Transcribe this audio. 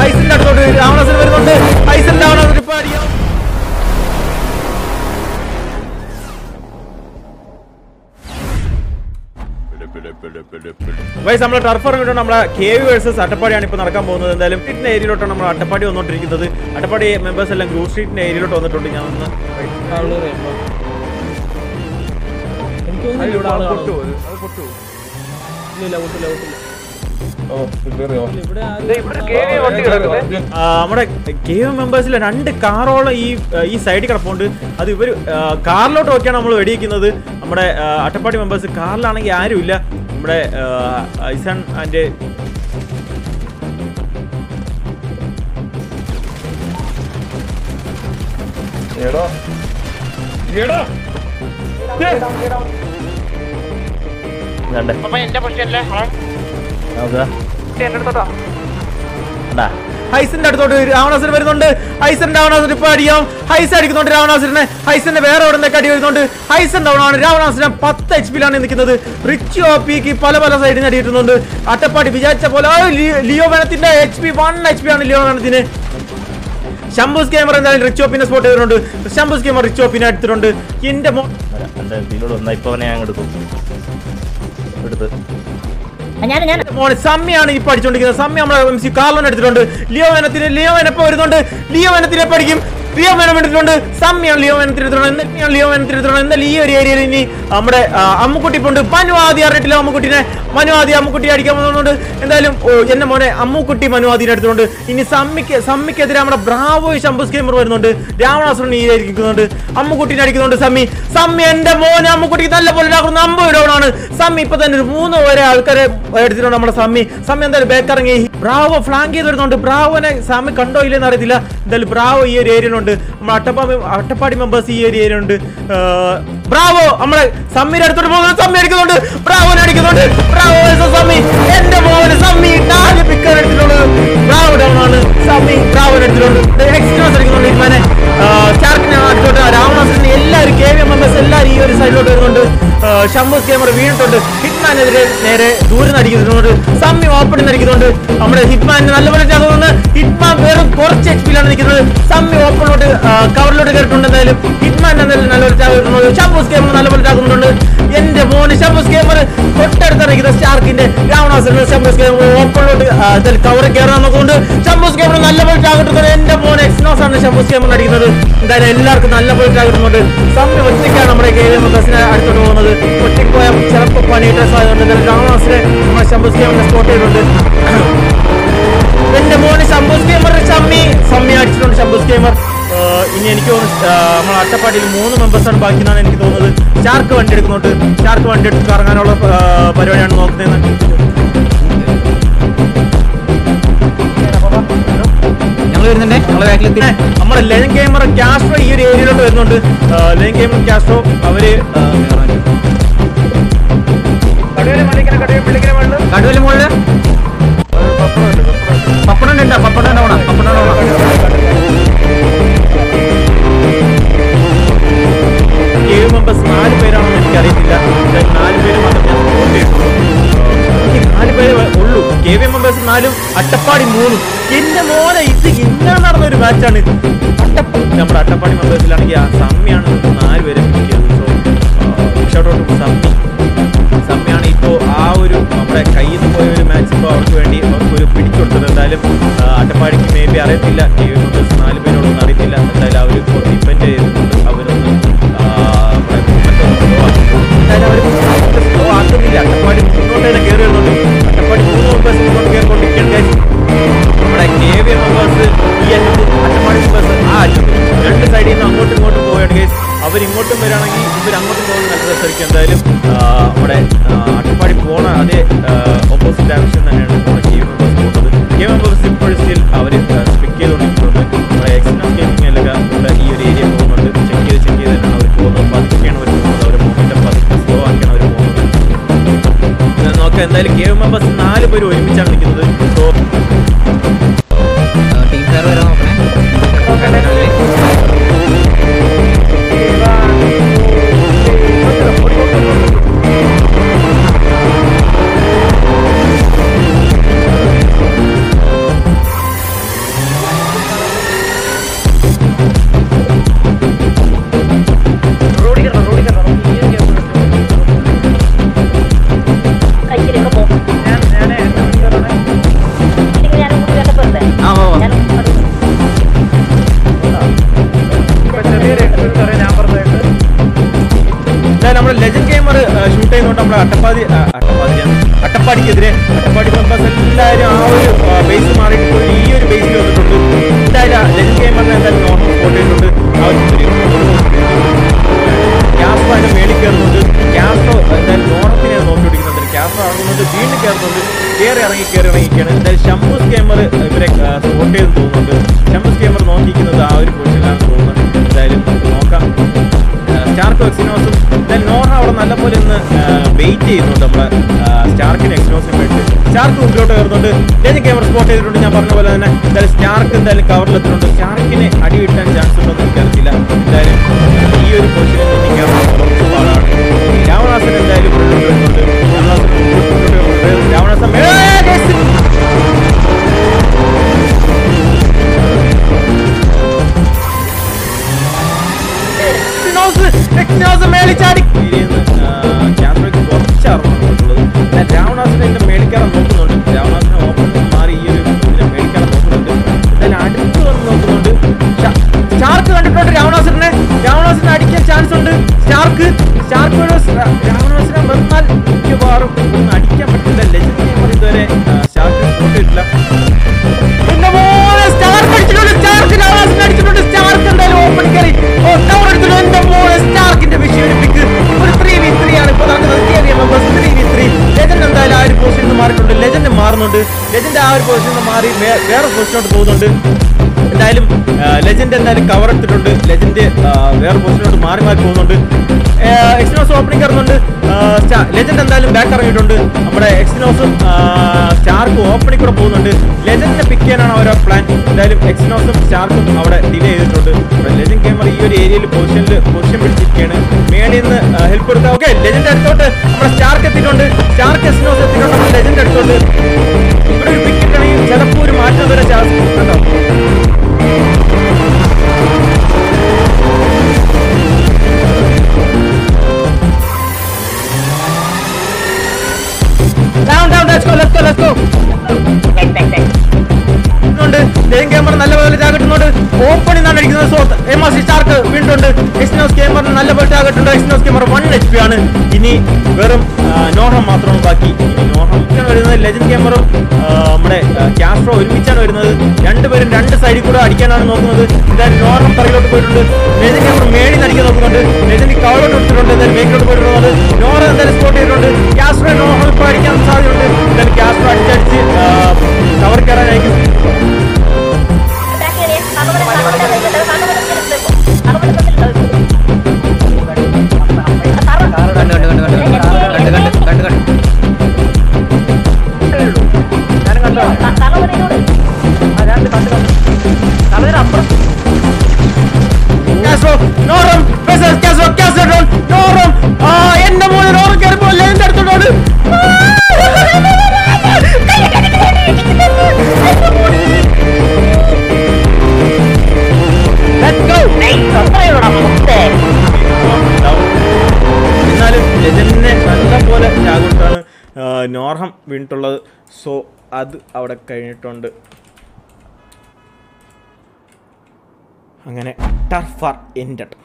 ഹൈസിന്റെ അടുത്തോട്ട് രാവണാസുരൻ വരുന്നുണ്ട് ഹൈസൻ രാവണാസുരൻ ഇപ്പൊ അടിക്കാം വൈസ് നമ്മളെ ടർഫ് ഇറങ്ങിയിട്ട് നമ്മളെ കെ വി വേഴ്സസ് അട്ടപ്പാടിയാണ് ഇപ്പോൾ നടക്കാൻ പോകുന്നത് എന്തായാലും സ്ട്രീറ്റിന്റെ ഏരിയയിലോട്ടാണ് നമ്മൾ അട്ടപ്പാടി വന്നുകൊണ്ടിരിക്കുന്നത് അട്ടപ്പാടി മെമ്പേഴ്സ് എല്ലാം ഗ്രൂപ്പ് സ്ട്രീറ്റിന്റെ ഏരിയയിലോട്ട് വന്നിട്ടുണ്ട് ഞാൻ ഒന്ന് ആള് പറയുമ്പോ. എനിക്ക് തോന്നുന്നില്ല ഇവിടെ ആള് കാണും. ഇല്ല, ഇല്ല, പൊട്ടില്ല, പൊട്ടില്ല. ഓ കേറിയോ ഇല്ല, ഇവിടെ ആരും ആ, നമ്മുടെ കെ വി മെമ്പേഴ്സിലെ രണ്ട് കാറോളം ഈ ഈ സൈഡിൽ കിടപ്പുണ്ട് അത് ഇവർ കാറിലോട്ട് നോക്കിയാണ് നമ്മൾ വെടിയിക്കുന്നത് നമ്മുടെ ആ, അട്ടപ്പാടി മെമ്പേഴ്സ് കാറിലാണെങ്കിൽ ആരുമില്ല നമ്മുടെ ആ, ഐസൺ ആൻഡ് എടാ എടാ ഹൈസന്റെ അടുത്തോട്ട് രാവണാസുരൻ വരുന്നുണ്ട് ഹൈസൻ രാവണാസുരൻ ഇപ്പൊ അടിയാം ഹൈസ് അടിക്കുന്നുണ്ട് രാവണാസുരനെ ഹൈസന്റെ വേറെ എവിടെ നിന്നൊക്കെ അടി വരുന്നുണ്ട് ഹൈസൻ ഡൗൺ ആണ് രാവണാസുരൻ പത്ത് എച്ച് പിയിലാണ് നിൽക്കുന്നത് റിച്ച് ഒ പിക്ക് പല പല സൈഡിൽ നിന്ന് അടിയിട്ടുന്നുണ്ട് അട്ടപ്പാടി വിചാരിച്ച പോലെ ആ, ലി- ലിയോ വേണത്തിന്റെ H P one H P ആണ് ലിയോ വേണത്തിന് ശംഭൂസ് ക്യാമറ എന്തായാലും റിച്ച് ഓപ്പിനെ സ്പോട്ട് ചെയ്തിട്ടുണ്ട് ശംഭൂസ് ക്യാമറ റിച്ച് ഓപ്പിനെ എടുത്തിട്ടുണ്ട് എന്റെ മോ എന്റെ ഇതിലൂടെ വന്നാ ഇപ്പൊ അവനെ ഞാൻ എടുക്കും എടുത്ത് ഞാൻ ഞാൻ മോനെ സമ്മിയാണ് ഇപ്പൊ അടിച്ചോണ്ടിരിക്കുന്നത് സമ്മി നമ്മളെ എം സി കാർലോൺ എടുത്തിട്ടുണ്ട് ലിയോ വനത്തിന് ലിയോ വനപ്പോ വരുന്നുണ്ട് ലിയോ വനത്തിനെ പഠിക്കും ലിയോ വനം എടുത്തിട്ടുണ്ട് സമ്മിയാണ് ലിയോ വനത്തിന് എടുത്തിട്ടുണ്ട് എന്തൊക്കെയാണ് ലിയോ വനത്തിന് എടുത്തിട്ടുണ്ട് എന്തായാലും ഈ ഒരു ഏരിയയിൽ ഇനി നമ്മുടെ ആ, അമ്മുക്കുട്ടി ഇപ്പൊ ഉണ്ട് മനു ആദ്യം അറിഞ്ഞിട്ടില്ല അമ്മുക്കുട്ടിനെ മനു ആദ്യം അമ്മുക്കുട്ടി അടിക്കാൻ പോകുന്നുണ്ട് എന്തായാലും ഓ, എന്റെ മോനെ അമ്മുക്കുട്ടി മനു ആദ്യം എടുത്തിട്ടുണ്ട് ഇനി സമ്മിക്ക് സമ്മിക്കെതിരെ നമ്മുടെ ബ്രാവോ ശംഭുസ് ഗെയിമർ വരുന്നുണ്ട് രാവണാസുരൻ ഈ ഇരിക്കുന്നുണ്ട് അമ്മുക്കുട്ടിനെ അടിക്കുന്നുണ്ട് സമ്മി സമ്മി എന്റെ മോനെ അമ്മുക്കുട്ടിക്ക് നല്ല പോലെ ഇതാക്കുന്ന അമ്പത് ഡൗണാണ് സമ്മി ഇപ്പൊ തന്നെ ഒരു മൂന്ന് വരെ ആൾക്കാരെ എടുത്തിട്ടുണ്ട് നമ്മുടെ സമ്മി സമ്മി എന്തായാലും ബേക്കിറങ്ങി ബ്രാവോ ഫ്ലാങ്ക് ചെയ്ത് വരുന്നുണ്ട് ബ്രാവോനെ സമ്മി കണ്ടോ ഇല്ലെന്ന് അറിയത്തില്ല എന്തായാലും ബ്രാവോ ഈ ഒരു ഏരിയയിലുണ്ട് നമ്മുടെ അട്ടപ്പാടി അട്ടപ്പാടി മെമ്പേഴ്സ് ഈ ഒരു ഏരിയയിലുണ്ട് ബ്രാവോ നമ്മളെ സമ്മിയുടെ അടുത്തോട്ട് പോകുന്നത് സമ്മി അടിക്കുന്നുണ്ട് ബ്രാവോനെ അടിക്കുന്നുണ്ട് ബ്രാവോ versus സമ്മി എന്റെ മോനെ സമ്മി നാല് പിക്കർ എടുത്തിട്ടുള്ളത് ബ്രാവോ ഡൗൺ ആണ് സമ്മി ബ്രാവോനെ എടുത്തിട്ടുണ്ട് എക്സ്ട്രാസ് അടിക്കുന്നുണ്ട് ഇങ്ങനെ സ്റ്റാർക്കിനെ അടുത്തോട്ട് രാവണാസുരനെ എല്ലാവരും കെ വി എം മെമ്പേഴ്സ് എല്ലാവരും ഈ ഒരു സൈഡിലോട്ട് വരുന്നുണ്ട് ഷംബൂസ് ക്യാമറ വീണിട്ടുണ്ട് ഹിറ്റ്മാനെതിരെ നേരെ ദൂരെ നിന്ന് അടിക്കുന്നുണ്ട് സമ്മി ഓപ്പണിൽ അടിക്കുന്നുണ്ട് നമ്മുടെ ഹിറ്റ്മാനെ നല്ലപോലെ ചാകുന്നുണ്ട് ഹിറ്റ്മാൻ വെറും കുറച്ച് എച്ച് പിയിലാണ് നിൽക്കുന്നത് സമ്മി ഓപ്പണിലോട്ട് കവറിലോട്ട് കയറിയിട്ടുണ്ട് എന്തായാലും ഹിറ്റ്മാൻ എന്തായാലും നല്ലപോലെ ചാകുന്നുണ്ട് ഷംബൂസ് ക്യാമറ നല്ലപോലെ ചാകുന്നുണ്ട് എന്റെ മോന് ഷംബൂസ് ക്യാമറ തൊട്ടടുത്ത് ഇറങ്ങിയത് സ്റ്റാർക്കിന്റെ രാവണാസുരൻ ഷംബൂസ് ക്യാമറ ഓപ്പണിലോട്ട് കവർ കയറാൻ നോക്കുന്നുണ്ട് ഷംബൂസ് ക്യാമറ നല്ലപോലെ ചാകിട്ടുണ്ട് എന്റെ മോൻ എക്സ്നോസ് ആണ് ഷംബൂസ് ക്യാമറ അടിക്കുന്നത് എന്തായാലും എല്ലാവർക്കും നല്ലപോലെ ചാകിട്ടുണ്ട് സമ്മി ഒറ്റയ്ക്കാണ് നമ്മുടെ കെ എം ബസ്സിനെ അടുത്തോട്ട് പോകുന്നത് ഒറ്റയ്ക്ക് പോയാൽ ചിലപ്പോൾ പണിയിട്ട് സാധ്യതയുണ്ട് എന്തായാലും രാവണാസുരെ നമ്മുടെ ഷംബൂസ് ക്യാമറ സ്പോട്ട് ചെയ്തിട്ടുണ്ട് എന്റെ മോന് ശംഭൂസ് ഗെയിമർ സമ്മി സമ്മി അടിച്ചിട്ടുണ്ട് ശംഭൂസ് ഗെയിമർ ഇനി എനിക്ക് തോന്നുന്നു ആ, നമ്മളെ അട്ടപ്പാടിയിൽ മൂന്ന് മെമ്പേഴ്സാണ് ബാക്കി എന്നാണ് എനിക്ക് തോന്നുന്നത് ഷാർക്ക് വണ്ടി എടുക്കുന്നുണ്ട് ഷാർക്ക് വണ്ടി എടുത്ത് കറങ്ങാനുള്ള ആ, പരിപാടിയാണ് നോക്കുന്നത് ഞങ്ങൾ വരുന്നുണ്ടേ ഞങ്ങളെ ബാക്കിലെത്തി പിന്നെ നമ്മുടെ ലെൻ ഗെയിമർ ക്യാസ്ട്രോ ഈ ഒരു ഏരിയയിലോട്ട് വരുന്നുണ്ട് ആ, ലെൻ ഗെയിമർ ക്യാസ്ട്രോ അവര് ആ, കടുവല് മുകളില് പപ്പടം ഉണ്ട് പപ്പടം ഉണ്ടാവണം പപ്പടം ഉണ്ടാവണം ഏഴ് മെമ്പേഴ്സ് നാല് പേരാണെന്ന് എനിക്ക് അറിയത്തില്ല എന്തായാലും നാല് പേര് മാത്രം ഞാൻ വോട്ട് ചെയ്തിട്ടുള്ളൂ ഈ നാല് പേര് ഉള്ളൂ കെ വി മെമ്പേഴ്സ് നാലും അട്ടപ്പാടി മൂന്നും എന്റെ മോനെ ഇത് ഇന്നലെ നടന്ന ഒരു മാച്ചാണ് അട്ടപ്പ നമ്മുടെ അട്ടപ്പാടി മെമ്പേഴ്സിലാണെങ്കിൽ ആ സമ്മിയാണ് നാല് പേരെ പിടിക്കുന്നത് സോ ഷോട്ടൗട്ട് സമ്മി സമ്മിയാണ് ഇപ്പോൾ ആ ഒരു നമ്മുടെ കയ്യിൽ നിന്ന് പോയ ഒരു മാച്ച് ഇപ്പോൾ അവർക്ക് വേണ്ടി അവർക്ക് ഒരു പിടിച്ചെടുത്തത് എന്തായാലും ആ, അട്ടപ്പാടിക്ക് മേ ബി അറിയത്തില്ല കെ വി മെമ്പേഴ്സ് നാല് പേരോടൊന്നും അറിയത്തില്ല എന്തായാലും അവർ ഇപ്പോൾ ഡിപ്പെൻഡ് ചെയ്തിട്ടുണ്ട് അവരൊന്ന് ആ, നമ്മുടെ movement ഒന്ന് slow ആക്കി. എന്തായാലും അവർ സ്ലോ ആക്കുന്നില്ല അട്ടപ്പാടി മുന്നോട്ട് തന്നെ കയറി വരുന്നുണ്ട് അട്ടപ്പാടി മൂന്ന് മെമ്പേഴ്സ് മുന്നോട്ട് കയറിക്കൊണ്ടിരിക്കുകയാണ് guys. നമ്മുടെ കെ വി മെമ്പേഴ്സ് ഈ അറ്റത്ത് അട്ടപ്പാടി മെമ്പേഴ്സ് ആ അറ്റത്ത് രണ്ട് സൈഡിൽ നിന്ന് അങ്ങോട്ടും ഇങ്ങോട്ടും പോവുകയാണ് ഗൈസ് അവർ ഇങ്ങോട്ടും വരികയാണെങ്കിൽ ഇവർ അങ്ങോട്ടും പോകുന്ന നല്ല രസമായിരിക്കും എന്തായാലും ആ, നമ്മുടെ ആ, അട്ടപ്പാടി പോണ അതേ ഓപ്പോസിറ്റ് ഡയറക്ഷൻ തന്നെയാണ് നമ്മുടെ കെ മെമ്പേഴ്സ് പോകുന്നത് കെ മെമ്പേഴ്സ് ഇപ്പോൾ സ്റ്റിൽ അവർ സ്പിക്ക് ചെയ്തുകൊണ്ടിരിക്കുന്നത് നമ്മുടെ എക്സിനോസ് ഗെയിമിങ്ങിലൊക്കെ ഇവിടെ ഈ ഒരു ഏരിയ പോകുന്നുണ്ട് ചെക്ക് ചെയ്ത് ചെക്ക് ചെയ്ത് തന്നെയാണ് അവർ പോകുന്നത് പതുക്കെയാണ് അവർ പോകുന്നത് അവർ മൂവ്മെൻറ്റ് പതുക്കെ സ്ലോ ആക്കിയാണ് അവർ പോകുന്നത് ഇത് നോക്കാം എന്തായാലും കെ മെമ്പേഴ്സ് നാല് പേര് ഒരുമിച്ചാണ് നിൽക്കുന്നത് സോ ടീം ഫെയർ വരാൻ നോക്കണേ വാ വാ ഞാൻ അത് എന്തായാലും നമ്മുടെ ലെജൻഡ് ഗെയിമർ ഷൂട്ട് ചെയ്യുന്നോണ്ട് നമ്മുടെ അട്ടപ്പാതി ആ, അട്ടപ്പാതി അട്ടപ്പാടിക്കെതിരെ അട്ടപ്പാടി മെമ്പേഴ്സ് എല്ലാവരും ആ ഒരു ബേസ് മാറിയിട്ട് ഇപ്പോൾ ഈ ഒരു ബേസിൽ വന്നിട്ടുണ്ട് എന്തായാലും ലെജൻഡ് ഗെയിമറിനെ എന്തായാലും നോർമൽ സ്പോട്ട് ചെയ്തിട്ടുണ്ട് ആ ഒരു ക്യാസ്ട്രോ അതിന്റെ മേളിൽ കയറുന്നുണ്ട് ക്യാസ്ട്രോ എന്തായാലും നോർത്തിനെ നോക്കിക്കൊണ്ടിരിക്കുന്നുണ്ട് ക്യാസ്ട്രോ ഇറങ്ങുന്നുണ്ട് വീണ്ടും കയറുന്നുണ്ട് കയറി ഇറങ്ങി കയറി ഇറങ്ങിയിരിക്കുകയാണ് എന്തായാലും ഷംബൂസ് ഗെയിമർ ഇവരെ സ്പോട്ട് ചെയ്ത് തോന്നുന്നുണ്ട് ഷംബൂസ് ഗെയിമർ നോക്കിയിരിക്കുന്നത് ആ ഒരു പൊസിഷനിലാണ് തോന്നുന്നത് എന്തായാലും നമുക്ക് നോക്കാം സ്റ്റാർക്ക് എക്സിനോസും എന്തായാലും നോറ അവിടെ നല്ലപോലെ ഇന്ന് വെയിറ്റ് ചെയ്യുന്നുണ്ട് നമ്മുടെ സ്റ്റാർക്കിന് എക്സിനോസിന് വേണ്ടി സ്റ്റാർക്ക് മുമ്പിലോട്ട് കയറുന്നുണ്ട് ഏത് ക്യാമറ സ്പോട്ട് ചെയ്തിട്ടുണ്ട് ഞാൻ പറഞ്ഞ പോലെ തന്നെ എന്തായാലും സ്റ്റാർക്ക് എന്തായാലും കവറിലെത്തുന്നുണ്ട് സ്റ്റാർക്കിനെ അടി കിട്ടാൻ ചാൻസ് ഉണ്ടോ എന്ന് എനിക്കറിയില്ല എന്തായാലും ഈ ഒരു പൊസിഷനിൽ നിൽക്കാൻ കുറച്ച് പാടാണ് രാവണാസൻ എന്തായാലും മുന്നോട്ട് വരുന്നുണ്ട് രാവണാസൻ മുന്നോട്ട് വരുന്നുണ്ട് രാവണാസൻ ഏ, guys! എക്സിനോസ് എക്സിനോസ് മേളിൽ ചാടി ക്യാമറയ്ക്ക് കുറച്ച് അറിവുള്ളത് ഞാൻ രാവണാസിനെ എന്റെ മേളിക്കാരൻ നോക്കുന്നുണ്ട് രാവണാസിനെ ഓപ്പൺ മാറി ഈ ഒരു ഇതിനെ മേളിക്കാരൻ നോക്കുന്നുണ്ട് എന്തായാലും അടുത്ത് വന്ന് നോക്കുന്നുണ്ട് ഷാ- സ്റ്റാർക്ക് കണ്ടിട്ടുണ്ട് രാവണാസിനെ രാവണാസിനെ അടിക്കാൻ ചാൻസ് ഉണ്ട് സ്റ്റാർക്ക് സ്റ്റാർക്ക് ഒരു സ്- രാവണാസിനെ വന്നാൽ മിക്കവാറും ഇവിടുന്ന് അടിക്കാൻ പറ്റില്ല ലെജൻഡ് ഗെയിമർ ഇതുവരെ ആ, സ്റ്റാർക്ക് സ്പോട്ട് ചെയ്തിട്ടില്ല എന്റെ മോനെ സ്റ്റാർക്ക് അടിച്ചിട്ടുണ്ട് സ്റ്റാർക്ക് രാവണാസിനെ അടിച്ചിട്ടുണ്ട് സ്റ്റാർക്ക് എന്തായാലും ഓപ്പൺ കയറി ഓ ടവർ എടുത്തിട്ടുണ്ട് എന്റെ മോനെ സ്റ്റാർക്കിന്റെ വിഷയം ഒരു പിക്ക് ഒരു ത്രീ വി ത്രീ ആണ് ഇപ്പൊ നടക്കുന്നത് T V members three V three legend എന്തായാലും ആ ഒരു പൊസിഷനിൽ നിന്ന് മാറിയിട്ടുണ്ട് ലെജൻഡ് മാറുന്നുണ്ട് ലെജൻഡ് ആ ഒരു പൊസിഷനിൽ നിന്ന് മാറി വേ- വേറെ പൊസിഷനോട്ട് പോകുന്നുണ്ട് എന്തായാലും ലെജൻഡ് എന്തായാലും കവർ എടുത്തിട്ടുണ്ട് ലെജൻഡ് വേറെ പൊസിഷനോട്ട് മാറി മാറി പോകുന്നുണ്ട് എക്സിനോസ് ഓപ്പണിംഗ് കയറുന്നുണ്ട് ലെജൻഡ് എന്തായാലും ബാക്ക് ഇറങ്ങിയിട്ടുണ്ട് നമ്മുടെ എക്സിനോസും സ്റ്റാർക്കും ഓപ്പണിംഗ് കൂടെ പോകുന്നുണ്ട് ലെജൻഡിനെ പിക്ക് ചെയ്യാനാണ് അവരുടെ പ്ലാൻ എന്തായാലും എക്സിനോസും സ്റ്റാർക്കും അവിടെ ഡിലേ ചെയ്തിട്ടുണ്ട് നമ്മുടെ ലെജൻഡ് ഗെയിമർ ഈ ഒരു ഏരിയയിൽ പൊസിഷനിൽ പൊസിഷൻ പിടിച്ചിരിക്കുകയാണ് മേളിൽ നിന്ന് ഹെൽപ്പ് കൊടുക്കുക ഓക്കെ ലെജൻഡ് അടുത്തോട്ട് നമ്മുടെ സ്റ്റാർക്ക് എത്തിയിട്ടുണ്ട് സ്റ്റാർക്ക് എക്സിനോസ് എത്തിയിട്ടുണ്ട് നമ്മുടെ ലെജൻഡ് അടുത്തോട്ട് ഇവിടെ ഒരു പിക്ക് കിട്ടണമെങ്കിൽ ചിലപ്പോൾ ഒരു മാറ്റം വരെ ചാൻസ് കണ്ടോ Down, down, let's go, let's go, let's go. ണ്ട് ജയൻ ക്യാമറ നല്ല പോലെ ടാഗറ്റുന്നുണ്ട് ഓപ്പൺ നിന്നാണ് അടിക്കുന്നത് so M R C Stark വീണ്ടുണ്ട് എക്സ്നോസ് ക്യാമറിന് നല്ല പോലെ ടാഗറ്റുണ്ട് Exynos camera one H P ആണ് ഇനി വെറും ആ, നോഹം മാത്രമാണ് ബാക്കി ഇനി നോഹം ആണ് വരുന്നത് ലെജൻഡ് ക്യാമറും നമ്മുടെ ക്യാസ്ട്രോ ഒരുമിച്ചാണ് വരുന്നത് രണ്ടുപേരും രണ്ട് സൈഡിൽ കൂടെ അടിക്കാനാണ് നോക്കുന്നത് എന്തായാലും നോഹം തറയിലോട്ട് പോയിട്ടുണ്ട് ലെജൻഡ് ക്യാമറ മേളിൽ നിന്ന് അടിക്കാൻ നോക്കുന്നുണ്ട് ലെജൻഡ് കവളോട്ട് എടുത്തിട്ടുണ്ട് എന്തായാലും മേക്കിലോട്ട് പോയിട്ടുണ്ട് നോറ എന്തായാലും സ്പോട്ട് ചെയ്തിട്ടുണ്ട് ക്യാസ്ട്രോ നോഹം ഇപ്പോൾ അടിക്കാൻ സാധ്യതയുണ്ട് എന്തായാലും ക്യാസ്ട്രോ അടിച്ചടിച്ച് കവർ കയറാനായിരിക്കും attack area. കറുവടെ- കറുവടെ കയ്യിലുണ്ട്. കറുവടെ കയ്യിലുണ്ട്. കറുവടെ കയ്യിലുണ്ട്. കറു- കണ്ട് കണ്ട് കണ്ട് കണ്ട് കണ്ട് കണ്ട് കണ്ട് കണ്ട് കണ്ട് ക- കറുവടയിലൂടെ. കാസ്ട്രോ നോറം versus കാസ്ട്രോ കാസ്ട്രോ ഡോൺ നോറം ആ എന്റെ മോനെ നോറം കയറിപ്പോ ലെജൻഡ് അടുത്തോണ്ട് ലെറ്റ്സ് ഗോ എന്നാലും ലെജൻഡിനെ നല്ല പോലെ ജാഗ്രതാണ് നോർഹം വീണിട്ടുള്ളത് സോ അത് അവിടെ കഴിഞ്ഞിട്ടുണ്ട് അങ്ങനെ ടർഫ് ആർ എൻഡ്